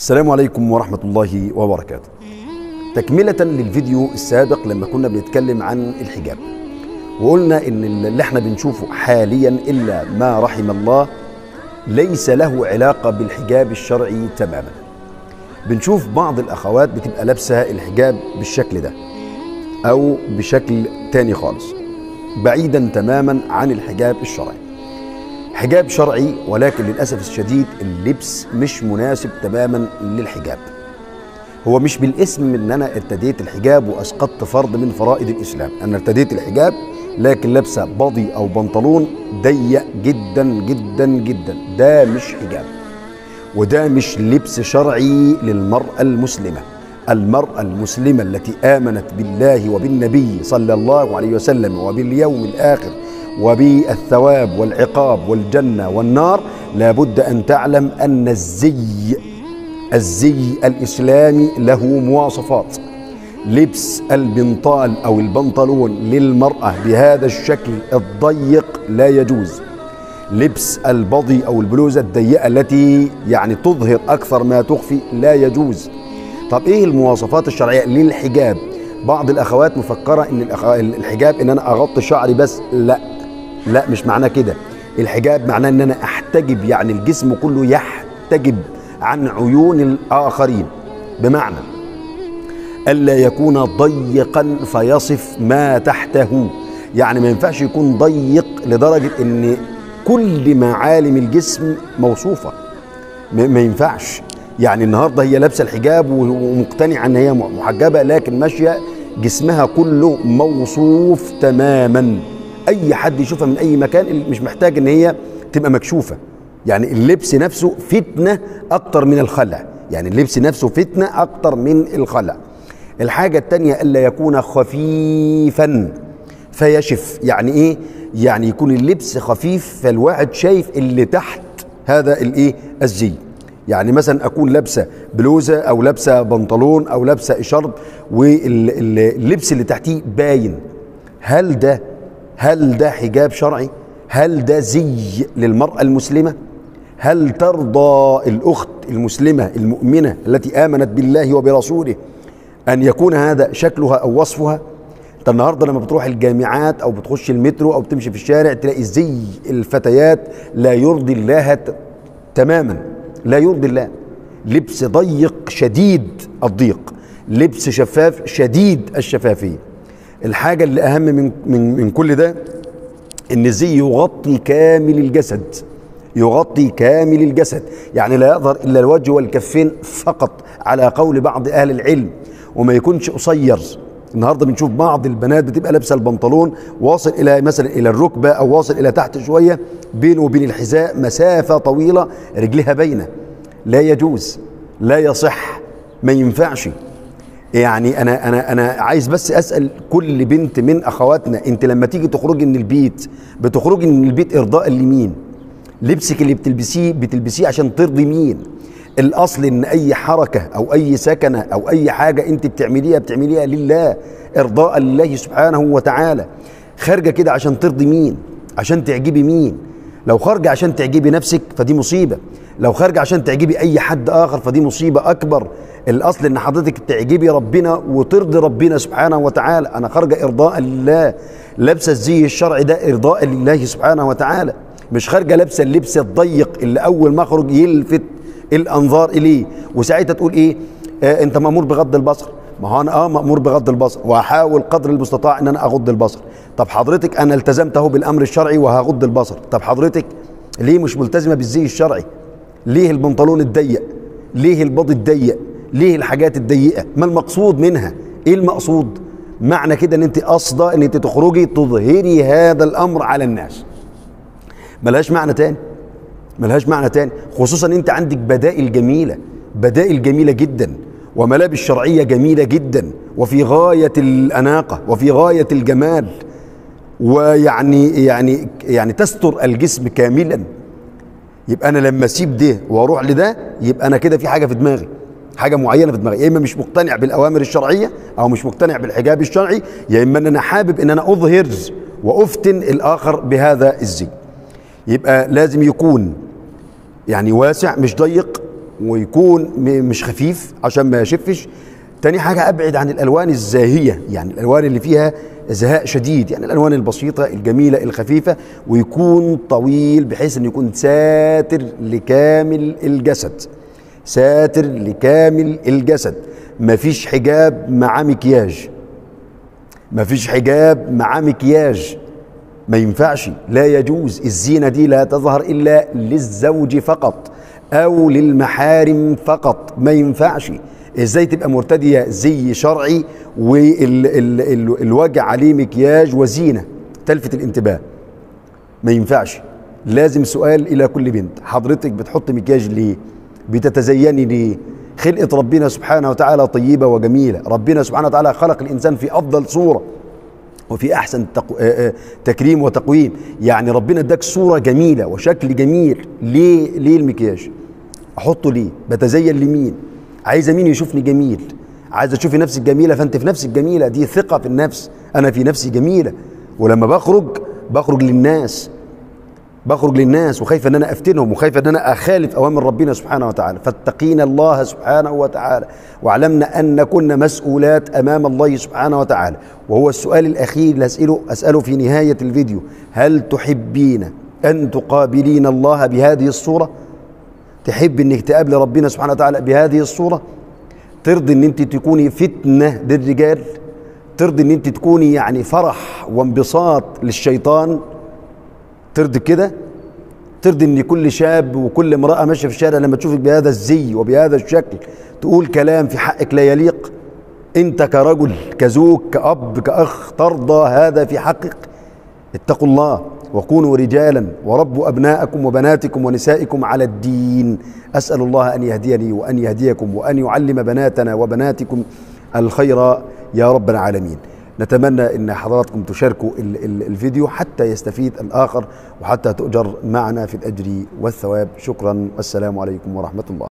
السلام عليكم ورحمة الله وبركاته تكملة للفيديو السابق لما كنا بنتكلم عن الحجاب وقلنا ان اللي احنا بنشوفه حاليا الا ما رحم الله ليس له علاقة بالحجاب الشرعي تماما بنشوف بعض الاخوات بتبقى لابسة الحجاب بالشكل ده او بشكل تاني خالص بعيدا تماما عن الحجاب الشرعي حجاب شرعي ولكن للاسف الشديد اللبس مش مناسب تماما للحجاب هو مش بالاسم ان انا ارتديت الحجاب واسقطت فرض من فرائض الاسلام انا ارتديت الحجاب لكن لابسه بضي او بنطلون ضيق جدا جدا جدا ده مش حجاب وده مش لبس شرعي للمراه المسلمه المراه المسلمه التي امنت بالله وبالنبي صلى الله عليه وسلم وباليوم الاخر وبالثواب والعقاب والجنه والنار لابد ان تعلم ان الزي الزي الاسلامي له مواصفات لبس البنطال او البنطلون للمراه بهذا الشكل الضيق لا يجوز لبس البضي او البلوزه الضيقه التي يعني تظهر اكثر ما تخفي لا يجوز طب ايه المواصفات الشرعيه للحجاب بعض الاخوات مفكره ان الحجاب ان انا اغطي شعري بس لا لا مش معناه كده الحجاب معناه ان انا احتجب يعني الجسم كله يحتجب عن عيون الآخرين بمعنى ألا يكون ضيقا فيصف ما تحته يعني ما ينفعش يكون ضيق لدرجة أن كل معالم الجسم موصوفة ما ينفعش يعني النهاردة هي لابسة الحجاب ومقتنعة أن هي محجبة لكن ماشية جسمها كله موصوف تماما أي حد يشوفها من أي مكان مش محتاج أن هي تبقى مكشوفة يعني اللبس نفسه فتنة أكتر من الخلع يعني اللبس نفسه فتنة أكتر من الخلع الحاجة التانية ألا يكون خفيفا فيشف يعني إيه؟ يعني يكون اللبس خفيف فالواحد شايف اللي تحت هذا الإيه؟ الزي يعني مثلا أكون لابسة بلوزة أو لابسة بنطلون أو لابسة إشارب واللبس اللي تحتيه باين هل ده هل ده حجاب شرعي؟ هل ده زي للمرأة المسلمة؟ هل ترضى الأخت المسلمة المؤمنة التي آمنت بالله وبرسوله أن يكون هذا شكلها أو وصفها؟ أنت النهارده لما بتروح الجامعات أو بتخش المترو أو بتمشي في الشارع تلاقي زي الفتيات لا يرضي الله تماما لا يرضي الله لبس ضيق شديد الضيق لبس شفاف شديد الشفافية الحاجة اللي أهم من, من, من كل ده ان الزي يغطي كامل الجسد يغطي كامل الجسد يعني لا يظهر الا الوجه والكفين فقط على قول بعض اهل العلم وما يكونش قصير النهارده بنشوف بعض البنات بتبقى لابسه البنطلون واصل الى مثلا الى الركبه او واصل الى تحت شويه بينه وبين الحذاء مسافه طويله رجلها باينه لا يجوز لا يصح ما ينفعش يعني انا انا انا عايز بس اسال كل بنت من اخواتنا انت لما تيجي تخرجي من البيت بتخرجي من البيت ارضاء لمين لبسك اللي بتلبسيه بتلبسيه عشان ترضي مين الاصل ان اي حركه او اي سكنه او اي حاجه انت بتعمليها بتعمليها لله ارضاء لله سبحانه وتعالى خارجه كده عشان ترضي مين عشان تعجبي مين لو خارجه عشان تعجبي نفسك فدي مصيبه لو خارجه عشان تعجبي اي حد اخر فدي مصيبه اكبر الاصل ان حضرتك تعجبي ربنا وترضي ربنا سبحانه وتعالى انا خارجه ارضاء لله لابسه الزي الشرعي ده ارضاء لله سبحانه وتعالى مش خارجه لابسه اللبس الضيق اللي اول ما اخرج يلفت الانظار اليه وساعتها تقول ايه آه انت مامور بغض البصر ما هو انا اه مامور بغض البصر واحاول قدر المستطاع ان انا اغض البصر طب حضرتك انا التزمت اهو بالامر الشرعي وهغض البصر طب حضرتك ليه مش ملتزمه بالزي الشرعي ليه البنطلون الضيق ليه البض الضيق ليه الحاجات الضيقه ما المقصود منها ايه المقصود معنى كده ان انت قاصده ان انت تخرجي تظهري هذا الامر على الناس ملهاش معنى تاني ملهاش معنى تاني خصوصا انت عندك بدائل جميله بدائل جميله جدا وملابس شرعيه جميله جدا وفي غايه الاناقه وفي غايه الجمال ويعني يعني يعني تستر الجسم كاملا يبقى انا لما اسيب ده واروح لده يبقى انا كده في حاجه في دماغي حاجه معينه في دماغي يا اما مش مقتنع بالاوامر الشرعيه او مش مقتنع بالحجاب الشرعي يا اما ان انا حابب ان انا اظهر وافتن الاخر بهذا الزي يبقى لازم يكون يعني واسع مش ضيق ويكون م- مش خفيف عشان ما يشفش تاني حاجة أبعد عن الألوان الزاهية يعني الألوان اللي فيها زهاء شديد يعني الألوان البسيطة الجميلة الخفيفة ويكون طويل بحيث أن يكون ساتر لكامل الجسد ساتر لكامل الجسد مفيش حجاب مع مكياج مفيش حجاب مع مكياج ما ينفعش لا يجوز الزينة دي لا تظهر إلا للزوج فقط أو للمحارم فقط ما ينفعش ازاي تبقى مرتدية زي شرعي والوجع عليه مكياج وزينة تلفت الانتباه ما ينفعش لازم سؤال إلى كل بنت حضرتك بتحط مكياج ليه بتتزيني ليه خلقة ربنا سبحانه وتعالى طيبة وجميلة ربنا سبحانه وتعالى خلق الإنسان في أفضل صورة وفي احسن تقو... آه، آه، تكريم وتقويم يعني ربنا اداك صوره جميله وشكل جميل ليه ليه المكياج احطه ليه بتزين لمين عايزه مين يشوفني جميل عايزه تشوفي نفسك جميله فانت في نفسك جميله دي ثقه في النفس انا في نفسي جميله ولما بخرج بخرج للناس بخرج للناس وخايف ان انا افتنهم وخايف ان انا اخالف اوامر ربنا سبحانه وتعالى فاتقين الله سبحانه وتعالى واعلمنا ان كنا مسؤولات امام الله سبحانه وتعالى وهو السؤال الاخير اللي اساله اساله في نهايه الفيديو هل تحبين ان تقابلين الله بهذه الصوره تحب انك تقابل ربنا سبحانه وتعالى بهذه الصوره ترضي ان انت تكوني فتنه للرجال ترضي ان انت تكوني يعني فرح وانبساط للشيطان ترضي كده ترضي ان كل شاب وكل امراه ماشيه في الشارع لما تشوفك بهذا الزي وبهذا الشكل تقول كلام في حقك لا يليق انت كرجل كزوج كاب كاخ ترضى هذا في حقك اتقوا الله وكونوا رجالا وربوا ابناءكم وبناتكم ونسائكم على الدين اسال الله ان يهديني وان يهديكم وان يعلم بناتنا وبناتكم الخير يا رب العالمين نتمنى ان حضراتكم تشاركوا ال- ال- الفيديو حتى يستفيد الاخر وحتى تؤجر معنا في الاجر والثواب شكرا والسلام عليكم ورحمه الله